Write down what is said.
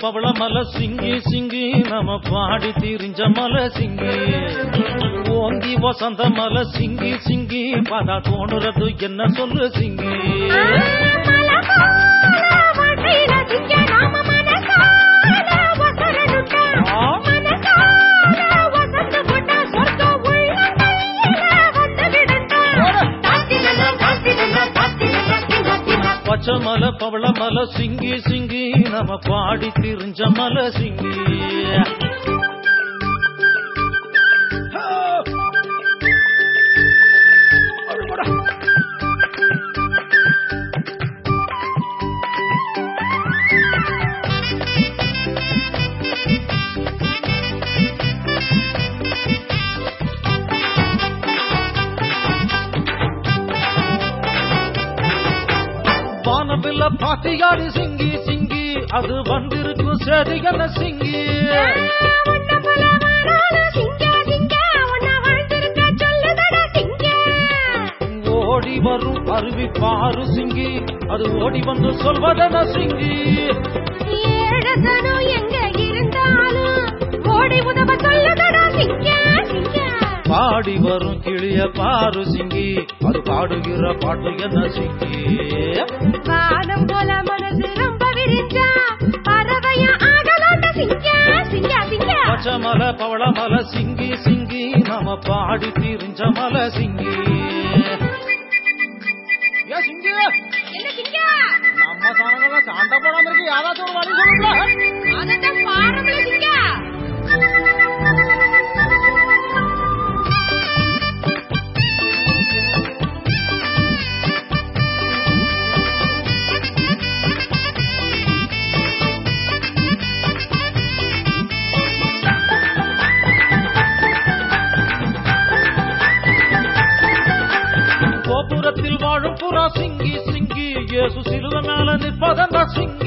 பவள மல சிங்கி சிங்கி நம்ம பாடி திரிஞ்ச மல சிங்கி ஓங்கி வசந்த மல சிங்கி சிங்கி பதா தோணுறது என்ன சொல்லு சிங்கி பச்சை மலை பவள மலை சிங்கி சிங்கி நம்ம பாடி திரிஞ்ச மலை சிங்கி வானவில்ல பாட்டியாடி சிங்கி சிங்கி அது வந்திருக்கும் சரி என்ன சிங்கி ஓடி வரும் அருவி பாரு சிங்கி அது ஓடி வந்து சொல்வதென சிங்கி ஓடி உதவ சொல்லுதடா சிங்க சிங்க பாடி வரும் கிளிய பாரு சிங்கி அது பாடுகிற பாட்டு என்ன சிங்கி வானம் போல மனசு ரொம்ப விரிஞ்சா பறவையா ஆகலாண்ட சிங்க சிங்க சிங்க பச்சை மலை பவள மலை சிங்கி சிங்கி நாம பாடி திரிஞ்ச மலை சிங்கி ஏ சிங்கி என்ன சிங்க நம்ம சனங்கள சண்டை போடாம இருக்கு யாராச்சும் ஒரு வழி சொல்லுங்க அதத்தான் பாரம்பரிய சிங்க கோபுரத்தில் வாழும் புறா சிங்கி சிங்கி இயேசு சிலுவ மேல நிற்பதென்ன சிங்கி